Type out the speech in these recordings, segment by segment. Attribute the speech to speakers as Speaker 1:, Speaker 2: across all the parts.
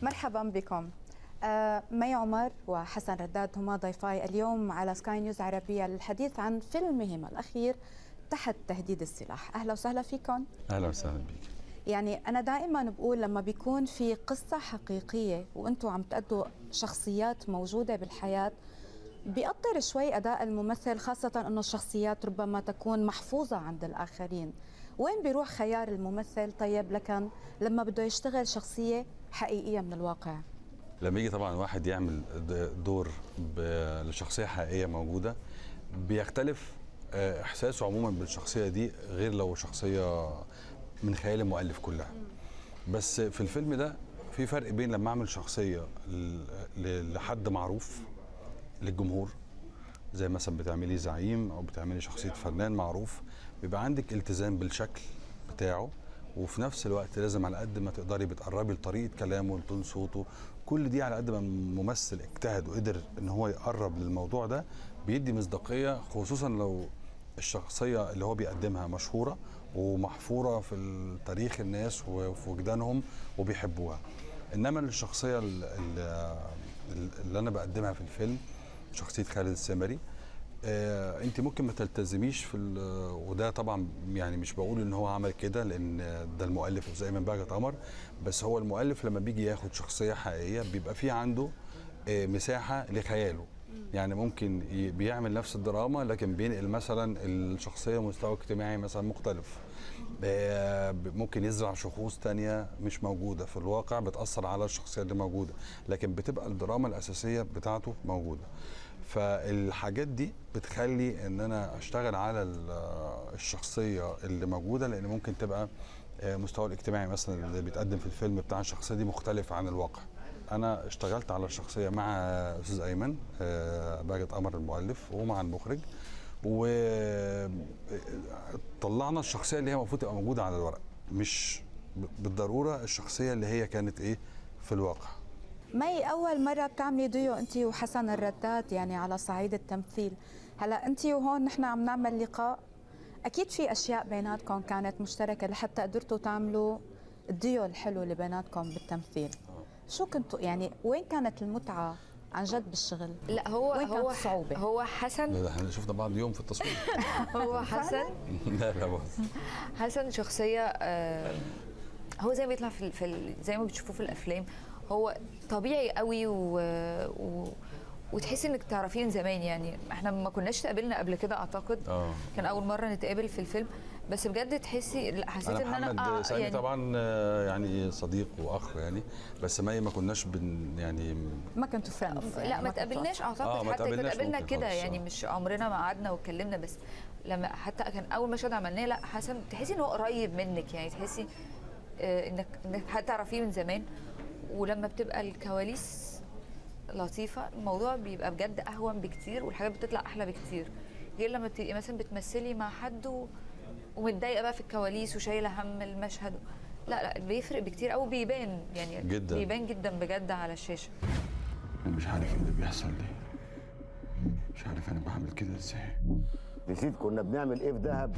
Speaker 1: مرحبا بكم آه مي عمر وحسن رداد هما ضيفاي اليوم على سكاي نيوز عربية للحديث عن فيلمهما الأخير تحت تهديد السلاح أهلا وسهلا فيكم
Speaker 2: اهلا وسهلا بك
Speaker 1: يعني أنا دائما بقول لما بيكون في قصة حقيقية وأنتم عم تأدوا شخصيات موجودة بالحياة بيقطر شوي أداء الممثل خاصة أنه الشخصيات ربما تكون محفوظة عند الآخرين وين بيروح خيار الممثل طيب لكن لما بده يشتغل شخصية حقيقية من الواقع
Speaker 2: لما يجي طبعا واحد يعمل د- دور ب- لشخصيه حقيقيه موجوده بيختلف آه، احساسه عموما بالشخصيه دي غير لو شخصيه من خيال المؤلف كلها بس في الفيلم ده في فرق بين لما اعمل شخصيه ل- ل- لحد معروف للجمهور زي مثلا بتعملي زعيم او بتعملي شخصيه فنان معروف بيبقى عندك التزام بالشكل بتاعه وفي نفس الوقت لازم على قد ما تقدري بتقربي لطريقه كلامه لتون صوته كل دي على قد ما الممثل اجتهد وقدر ان هو يقرب للموضوع ده بيدي مصداقيه خصوصا لو الشخصيه اللي هو بيقدمها مشهوره ومحفوره في تاريخ الناس وفي وجدانهم وبيحبوها انما الشخصيه ال- ال- اللي انا بقدمها في الفيلم شخصيه خالد السمري آه انت ممكن ما تلتزميش في ال- وده طبعا يعني مش بقول ان هو عمل كده لان ده المؤلف زي من بهجت قمر بس هو المؤلف لما بيجي ياخد شخصيه حقيقيه بيبقى في عنده آه مساحه لخياله يعني ممكن ي- بيعمل نفس الدراما لكن بينقل مثلا الشخصيه مستوى اجتماعي مثلا مختلف آه، ب- ممكن يزرع شخوص تانية مش موجودة في الواقع بتأثر على الشخصية اللي موجودة لكن بتبقى الدراما الأساسية بتاعته موجودة فالحاجات دي بتخلي ان انا اشتغل على ال- الشخصية اللي موجودة لان ممكن تبقى آه، مستوى الاجتماعي مثلا اللي بيتقدم في الفيلم بتاع الشخصية دي مختلف عن الواقع انا اشتغلت على الشخصية مع استاذ ايمن آه، باجت قمر المؤلف ومع المخرج وطلعنا الشخصيه اللي هي المفروض تبقى موجوده على الورق مش ب- بالضروره الشخصيه اللي هي كانت ايه في الواقع
Speaker 1: مي أول مرة بتعملي ديو أنت وحسن الرداد يعني على صعيد التمثيل هلا أنت وهون نحن عم نعمل لقاء أكيد في أشياء بيناتكم كانت مشتركة لحتى قدرتوا تعملوا الديو الحلو اللي بيناتكم بالتمثيل شو كنتوا يعني وين كانت المتعة عن جد بالشغل
Speaker 3: لا هو
Speaker 1: وين كانت
Speaker 3: هو
Speaker 1: الصعوبة؟
Speaker 3: هو حسن
Speaker 2: لا ده احنا شفنا بعض يوم في التصوير
Speaker 3: هو حسن
Speaker 2: لا لا بص
Speaker 3: حسن شخصيه آه، هو زي ما بيطلع في, ال- في ال- زي ما بتشوفوه في الافلام هو طبيعي قوي و, و وتحسي انك تعرفيه من زمان يعني احنا ما كناش تقابلنا قبل كده اعتقد
Speaker 2: اه
Speaker 3: كان اول مره نتقابل في الفيلم بس بجد تحسي لا حسيت
Speaker 2: انا
Speaker 3: ان انا
Speaker 2: محمد
Speaker 3: آه
Speaker 2: سامي
Speaker 3: يعني
Speaker 2: طبعا آه، يعني صديق واخ يعني بس مي ما كناش بن يعني
Speaker 1: ما كنتوا فريندز
Speaker 3: لا ما تقابلناش اعتقد
Speaker 2: آه، ما
Speaker 3: حتى كنا
Speaker 2: تقابلناش
Speaker 3: قابلنا
Speaker 2: ممكن
Speaker 3: كده
Speaker 2: خالص،
Speaker 3: يعني
Speaker 2: آه.
Speaker 3: مش عمرنا ما قعدنا واتكلمنا بس لما حتى كان اول مشهد عملناه لا حسن تحسي ان هو قريب منك يعني تحسي آه، انك انك هتعرفيه من زمان ولما بتبقى الكواليس لطيفه الموضوع بيبقى بجد اهون بكتير والحاجات بتطلع احلى بكتير غير لما بتبقي مثلا بتمثلي مع حد و... ومتضايقه بقى في الكواليس وشايله هم المشهد لا لا بيفرق بكتير او بيبان يعني
Speaker 2: جداً.
Speaker 3: بيبان جدا بجد على الشاشه
Speaker 4: انا مش عارف ايه اللي بيحصل ليه مش عارف انا بعمل كده ازاي
Speaker 5: نسيت كنا بنعمل ايه في دهب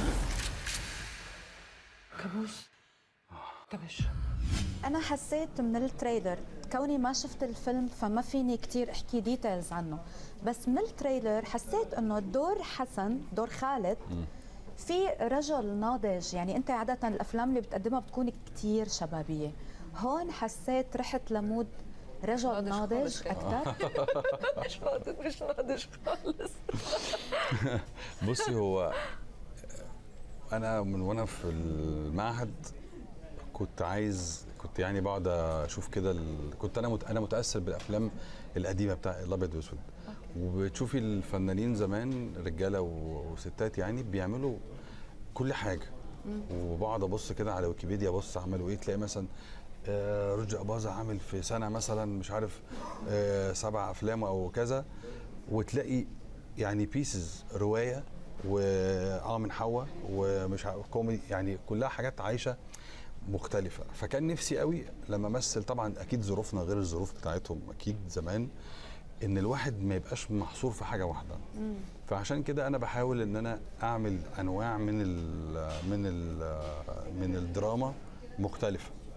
Speaker 6: كابوس طب ايش
Speaker 1: أنا حسيت من التريلر كوني ما شفت الفيلم فما فيني كتير أحكي ديتيلز عنه بس من التريلر حسيت أنه دور حسن دور خالد في رجل ناضج يعني أنت عادة الأفلام اللي بتقدمها بتكون كتير شبابية هون حسيت رحت لمود رجل
Speaker 3: ناضج
Speaker 1: ناضج
Speaker 3: خالص كده.
Speaker 1: أكثر
Speaker 3: مش ناضج مش ناضج خالص
Speaker 2: بصي هو انا من وانا في المعهد كنت عايز كنت يعني بقعد اشوف كده ال... كنت انا مت... انا متاثر بالافلام القديمه بتاع الابيض واسود وبتشوفي الفنانين زمان رجاله و... وستات يعني بيعملوا كل حاجه وبقعد ابص كده على ويكيبيديا ابص عملوا ايه تلاقي مثلا آه، رشدي اباظه عامل في سنه مثلا مش عارف آه، سبع افلام او كذا وتلاقي يعني بيسز روايه و اه من حواء ومش عارف كوميدي يعني كلها حاجات عايشه مختلفه فكان نفسي قوي لما امثل طبعا اكيد ظروفنا غير الظروف بتاعتهم اكيد زمان ان الواحد ما يبقاش محصور في حاجه واحده فعشان كده انا بحاول ان انا اعمل انواع من ال من ال من الدراما مختلفه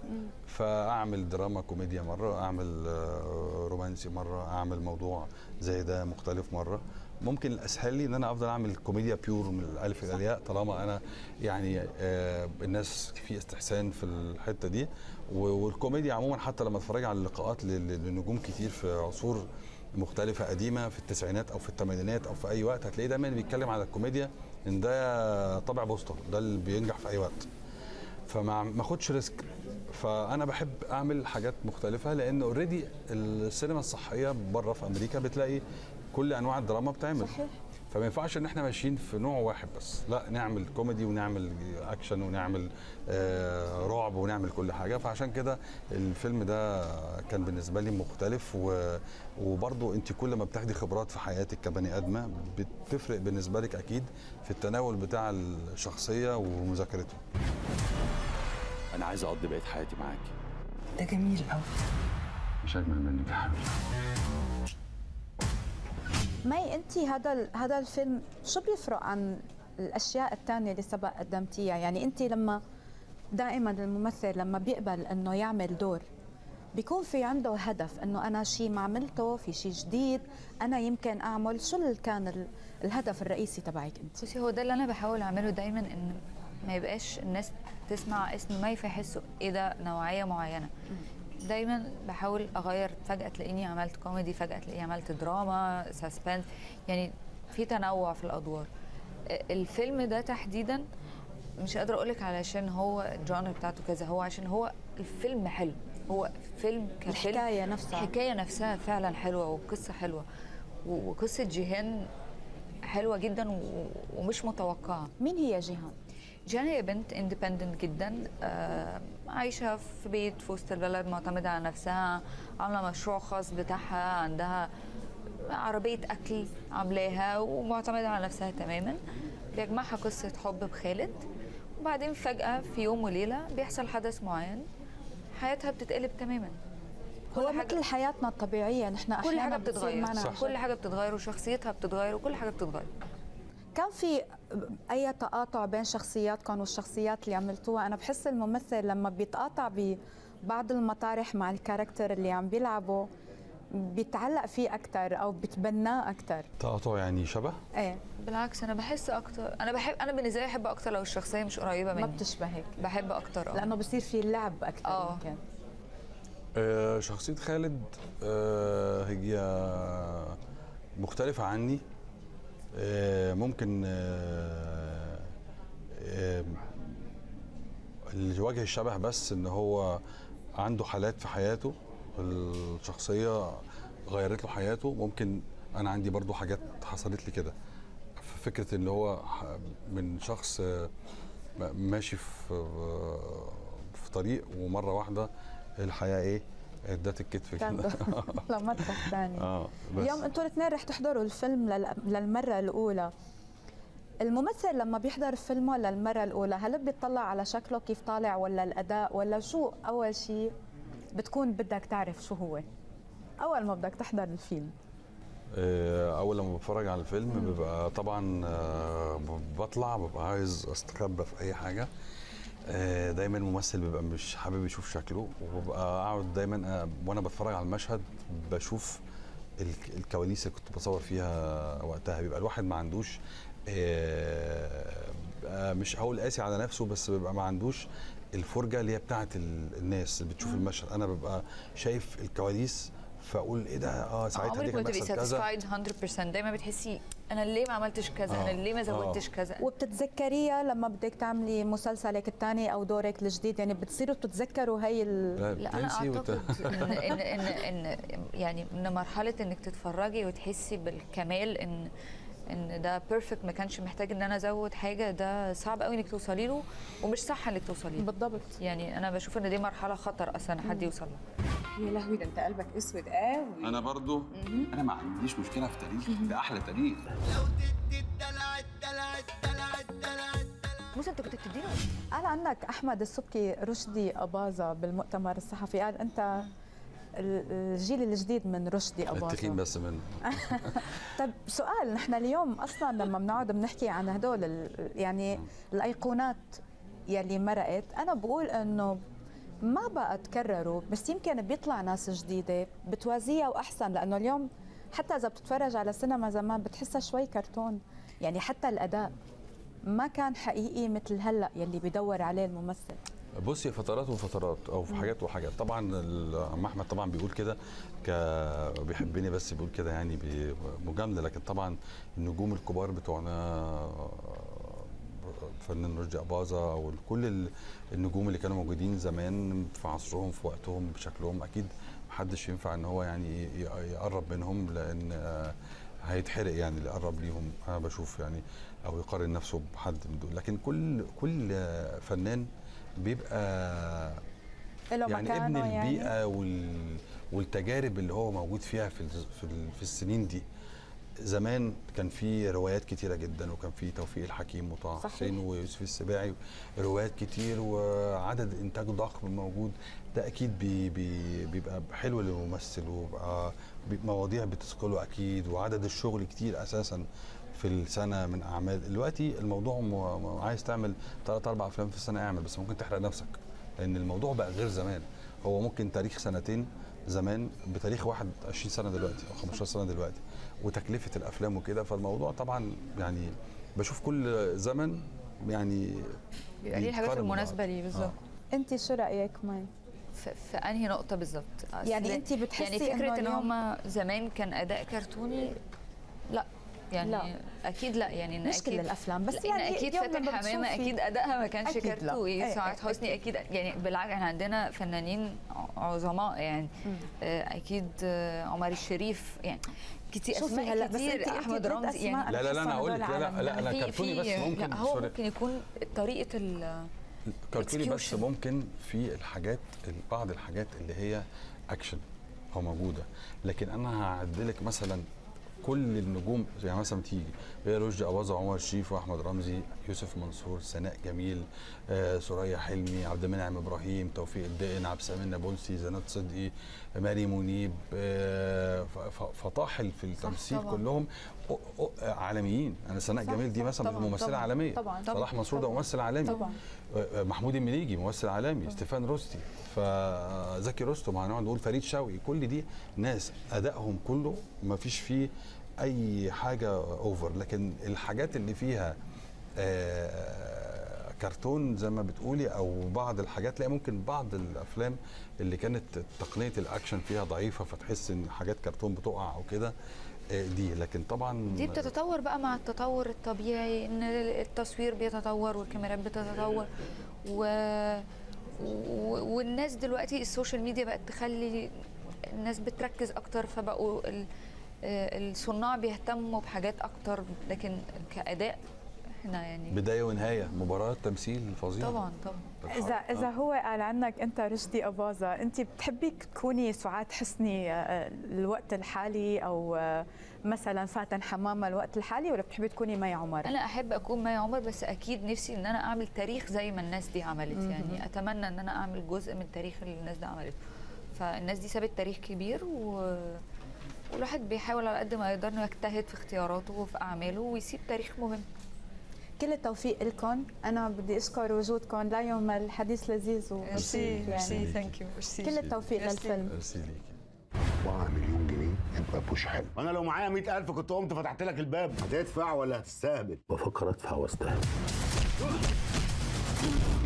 Speaker 2: فاعمل دراما كوميديا مره اعمل آه، رومانسي مره اعمل موضوع زي ده مختلف مره ممكن الاسهل لي ان انا افضل اعمل كوميديا بيور من الالف الى الياء طالما انا يعني آه، الناس في استحسان في الحته دي و- والكوميديا عموما حتى لما اتفرج على اللقاءات لل- لنجوم كتير في عصور مختلفة قديمة في التسعينات أو في الثمانينات أو في أي وقت هتلاقيه دايما بيتكلم على الكوميديا إن ده طبع بوسطة ده اللي بينجح في أي وقت فما ما اخدش ريسك فانا بحب اعمل حاجات مختلفه لان اوريدي السينما الصحيه بره في امريكا بتلاقي كل انواع الدراما بتعمل
Speaker 1: صحيح.
Speaker 2: فما ينفعش ان احنا ماشيين في نوع واحد بس لا نعمل كوميدي ونعمل اكشن ونعمل آه رعب ونعمل كل حاجه فعشان كده الفيلم ده كان بالنسبه لي مختلف و... وبرضه انت كل ما بتاخدي خبرات في حياتك كبني ادمه بتفرق بالنسبه لك اكيد في التناول بتاع الشخصيه ومذاكرته
Speaker 4: انا عايز اقضي بقيه حياتي معاكي
Speaker 6: ده جميل قوي
Speaker 4: مش اجمل منك يا حبيبي
Speaker 1: مي انت هذا ال- هذا الفيلم شو بيفرق عن الاشياء الثانيه اللي سبق قدمتيها يعني انت لما دائما الممثل لما بيقبل انه يعمل دور بيكون في عنده هدف انه انا شيء ما عملته في شيء جديد انا يمكن اعمل شو اللي كان ال- الهدف الرئيسي تبعك انت
Speaker 3: بصي هو ده اللي انا بحاول اعمله دايما ان ما يبقاش الناس تسمع اسم مي فيحسوا ايه ده نوعيه معينه دايما بحاول اغير فجاه تلاقيني عملت كوميدي فجاه تلاقيني عملت دراما سسبنس يعني في تنوع في الادوار الفيلم ده تحديدا مش قادره اقولك علشان هو الجانر بتاعته كذا هو عشان هو الفيلم حلو هو فيلم كفيلم
Speaker 1: الحكاية نفسها.
Speaker 3: الحكايه نفسها فعلا حلوه والقصه حلوه و- وقصه جيهان حلوه جدا و- ومش متوقعه
Speaker 1: مين هي جيهان
Speaker 3: جيهان هي بنت اندبندنت جدا آه، عايشه في بيت في وسط البلد معتمده على نفسها عامله مشروع خاص بتاعها عندها عربيه اكل عاملاها ومعتمده على نفسها تماما بيجمعها قصه حب بخالد وبعدين فجاه في يوم وليله بيحصل حدث معين حياتها بتتقلب تماما كل
Speaker 1: هو
Speaker 3: حاجة-
Speaker 1: مثل حياتنا الطبيعيه نحن
Speaker 3: كل
Speaker 1: أحياناً
Speaker 3: حاجه
Speaker 1: بتصير
Speaker 3: بتتغير
Speaker 1: معنا
Speaker 3: صح. كل حاجه بتتغير وشخصيتها بتتغير وكل حاجه بتتغير
Speaker 1: كان في اي تقاطع بين شخصياتكم والشخصيات اللي عملتوها انا بحس الممثل لما بيتقاطع ببعض المطارح مع الكاركتر اللي عم بيلعبه بيتعلق فيه اكثر او بتبناه اكثر
Speaker 2: تقاطع يعني شبه
Speaker 1: ايه
Speaker 3: بالعكس انا بحس اكتر انا بحب انا بالنسبه لي احب اكتر لو الشخصيه مش قريبه مني
Speaker 1: ما بتشبهك
Speaker 3: بحب اكتر اه
Speaker 1: لانه بصير في لعب اكثر
Speaker 3: آه.
Speaker 1: يمكن
Speaker 2: آه، شخصية خالد آه، هي مختلفة عني آه، ممكن آه، آه، الوجه الشبه بس ان هو عنده حالات في حياته الشخصية غيرت له حياته ممكن انا عندي برضو حاجات حصلت لي كده فكرة ان هو ح- من شخص آه، ماشي في في طريق ومرة واحدة الحياة ايه ادت الكتف
Speaker 1: كان
Speaker 2: كده
Speaker 1: لمطرح ثاني
Speaker 2: اه بس
Speaker 1: اليوم انتوا الاثنين رح تحضروا الفيلم لل- للمره الاولى الممثل لما بيحضر فيلمه للمره الاولى هل بيطلع على شكله كيف طالع ولا الاداء ولا شو اول شيء بتكون بدك تعرف شو هو اول ما بدك تحضر الفيلم
Speaker 2: آه، اول لما بتفرج على الفيلم بيبقى طبعا آه، بطلع ببقى عايز استخبى في اي حاجه آه، دايما الممثل بيبقى مش حابب يشوف شكله وببقى اقعد دايما آه، وانا بتفرج على المشهد بشوف الك- الكواليس اللي كنت بصور فيها وقتها بيبقى الواحد ما عندوش آه، بقى مش هقول قاسي على نفسه بس بيبقى ما عندوش الفرجه اللي هي بتاعت ال- الناس اللي بتشوف المشهد انا ببقى شايف الكواليس فاقول ايه ده اه ساعتها دي
Speaker 3: عمرك ما
Speaker 2: كان
Speaker 3: تبقي
Speaker 2: بيحصل كذا
Speaker 3: ساتيسفايد 100% دايما بتحسي انا ليه ما عملتش كذا
Speaker 2: آه.
Speaker 3: انا ليه ما زودتش
Speaker 2: آه.
Speaker 3: كذا
Speaker 1: وبتتذكريها لما بدك تعملي مسلسلك الثاني او دورك الجديد يعني بتصيروا تتذكروا هي ال...
Speaker 3: لا انا
Speaker 2: بتنسي وت-
Speaker 3: اعتقد ان ان ان, إن يعني ان مرحله انك تتفرجي وتحسي بالكمال ان ان ده بيرفكت ما كانش محتاج ان انا ازود حاجه ده صعب قوي انك توصلي له ومش صح انك توصلي له
Speaker 1: بالضبط
Speaker 3: يعني انا بشوف ان دي مرحله خطر اصلا حد يوصل لها
Speaker 6: يا لهوي ده انت قلبك اسود قوي
Speaker 4: انا برضو انا ما عنديش مشكله في تاريخ ده احلى تاريخ
Speaker 3: موسى انت كنت بتديله
Speaker 1: قال عنك احمد السبكي رشدي اباظه بالمؤتمر الصحفي قال انت ال- الجيل الجديد من رشدي اباظه
Speaker 2: التخين بس منه
Speaker 1: طيب سؤال نحن اليوم اصلا لما بنقعد بنحكي عن هدول ال- يعني الايقونات يلي مرقت انا بقول انه ما بقى تكرروا بس يمكن بيطلع ناس جديده بتوازيها واحسن لانه اليوم حتى اذا بتتفرج على سينما زمان بتحسها شوي كرتون يعني حتى الاداء ما كان حقيقي مثل هلا يلي بيدور عليه الممثل
Speaker 2: بصي فترات وفترات او في حاجات وحاجات طبعا ال- عم احمد طبعا بيقول كده ك بيحبني بس بيقول كده يعني بمجامله لكن طبعا النجوم الكبار بتوعنا فنان رشدي اباظه او كل ال- النجوم اللي كانوا موجودين زمان في عصرهم في وقتهم بشكلهم اكيد محدش ينفع ان هو يعني ي- يقرب منهم لان آه، هيتحرق يعني اللي يقرب ليهم انا بشوف يعني او يقارن نفسه بحد من دول لكن كل كل آه، فنان بيبقى
Speaker 1: له
Speaker 2: يعني
Speaker 1: مكانه
Speaker 2: ابن
Speaker 1: يعني
Speaker 2: البيئه وال والتجارب اللي هو موجود فيها في ال- في, ال- في السنين دي زمان كان في روايات كتيره جدا وكان في توفيق الحكيم وطه
Speaker 1: صحيح.
Speaker 2: حسين ويوسف السباعي روايات كتير وعدد انتاج ضخم موجود ده اكيد بي بي بيبقى حلو للممثل وبقى بي- مواضيع بتثقله اكيد وعدد الشغل كتير اساسا في السنه من اعمال دلوقتي الموضوع م- م- عايز تعمل ثلاث اربع افلام في السنه اعمل بس ممكن تحرق نفسك لان الموضوع بقى غير زمان هو ممكن تاريخ سنتين زمان بتاريخ واحد 20 سنه دلوقتي او 15 سنه دلوقتي وتكلفه الافلام وكده فالموضوع طبعا يعني بشوف كل زمن يعني
Speaker 3: بيبقى ليه الحاجات
Speaker 2: بيتقارن
Speaker 3: المناسبه
Speaker 2: ببعض.
Speaker 3: ليه بالظبط
Speaker 1: انت شو رايك مي
Speaker 3: في, في انهي نقطه بالظبط
Speaker 1: يعني
Speaker 3: أصل-
Speaker 1: أنت بتحسي
Speaker 3: يعني فكره
Speaker 1: إنه
Speaker 3: ان
Speaker 1: اليوم-
Speaker 3: هم زمان كان اداء كرتوني لا يعني
Speaker 1: لا.
Speaker 3: اكيد لا يعني إن
Speaker 1: مش
Speaker 3: أكيد
Speaker 1: كل الافلام بس
Speaker 3: بس
Speaker 1: يعني
Speaker 3: يعني اكيد
Speaker 1: اليوم
Speaker 3: فاتن
Speaker 1: لما
Speaker 3: حمامه
Speaker 1: بتشوفي-
Speaker 3: اكيد ادائها ما كانش
Speaker 1: أكيد لا.
Speaker 3: كرتوني
Speaker 1: إيه،
Speaker 3: سعاد
Speaker 1: إيه،
Speaker 3: حسني اكيد يعني بالعكس احنا عندنا فنانين عظماء يعني آه، اكيد آه، عمر الشريف يعني كتير
Speaker 1: شوفي
Speaker 3: اسماء
Speaker 1: هلا بس
Speaker 3: كتير
Speaker 1: انت
Speaker 3: احمد
Speaker 1: ثلاث
Speaker 3: رمزي
Speaker 1: أسماء
Speaker 3: يعني
Speaker 2: لا لا لا انا
Speaker 1: بحسهم
Speaker 2: هقول لك
Speaker 1: هدول
Speaker 2: لا لا,
Speaker 1: عالم.
Speaker 2: لا انا
Speaker 3: في-
Speaker 2: كرتوني
Speaker 3: في-
Speaker 2: بس ممكن
Speaker 3: لا هو
Speaker 2: سوري.
Speaker 3: ممكن يكون طريقه ال
Speaker 2: كرتوني بس
Speaker 3: execution.
Speaker 2: ممكن في الحاجات بعض الحاجات اللي هي اكشن او موجوده لكن انا هعدلك مثلا كل النجوم يعني مثلا تيجي هي رشدي اباظه وعمر الشريف واحمد رمزي يوسف منصور سناء جميل آه سوريا حلمي عبد المنعم ابراهيم توفيق الدقن عبد السلام النابلسي زناد صدقي ماري منيب آه ف- ف- فطاحل في التمثيل
Speaker 3: طبعاً.
Speaker 2: كلهم أو- أو- عالميين انا سناء
Speaker 1: صح،
Speaker 2: جميل دي
Speaker 1: صح،
Speaker 2: مثلا
Speaker 1: طبعاً،
Speaker 2: ممثله
Speaker 1: طبعاً،
Speaker 2: عالميه
Speaker 1: طبعاً،
Speaker 2: صلاح منصور ده
Speaker 1: طبعاً.
Speaker 2: ممثل عالمي
Speaker 1: طبعاً.
Speaker 2: آه، محمود المليجي ممثل عالمي ستيفان روستي فزكي رستم هنقعد نقول فريد شوقي كل دي ناس ادائهم كله ما فيش فيه اي حاجه اوفر لكن الحاجات اللي فيها آه، كرتون زي ما بتقولي او بعض الحاجات لا ممكن بعض الافلام اللي كانت تقنيه الاكشن فيها ضعيفه فتحس ان حاجات كرتون بتقع او كده آه، دي لكن طبعا
Speaker 3: دي بتتطور بقى مع التطور الطبيعي ان التصوير بيتطور والكاميرات بتتطور و... و... والناس دلوقتي السوشيال ميديا بقت تخلي الناس بتركز اكتر فبقوا ال... آه، الصناع بيهتموا بحاجات اكتر لكن كاداء احنا يعني
Speaker 2: بدايه ونهايه مباراه تمثيل فظيع
Speaker 3: طبعا طبعا
Speaker 6: اذا اذا هو قال عنك انت رشدي اباظه انت بتحبي تكوني سعاد حسني آه، الوقت الحالي او آه، مثلا فاتن حمامه الوقت الحالي ولا بتحبي تكوني مي عمر
Speaker 3: انا احب اكون مي عمر بس اكيد نفسي ان انا اعمل تاريخ زي ما الناس دي عملت يعني اتمنى ان انا اعمل جزء من التاريخ اللي الناس دي عملته فالناس دي سابت تاريخ كبير و والواحد بيحاول على قد ما يقدر انه يجتهد في اختياراته وفي اعماله ويسيب تاريخ مهم
Speaker 1: كل التوفيق لكم انا بدي اشكر وجودكم لا يوم الحديث لذيذ ومبسوط يعني
Speaker 3: ثانك يو ميرسي
Speaker 1: كل التوفيق للفيلم
Speaker 2: ميرسي ليكي
Speaker 4: 4 مليون جنيه يبقى بوش حلو
Speaker 5: انا لو معايا 100000 كنت قمت فتحت لك الباب هتدفع ولا هتستهبل
Speaker 7: بفكر ادفع واستهبل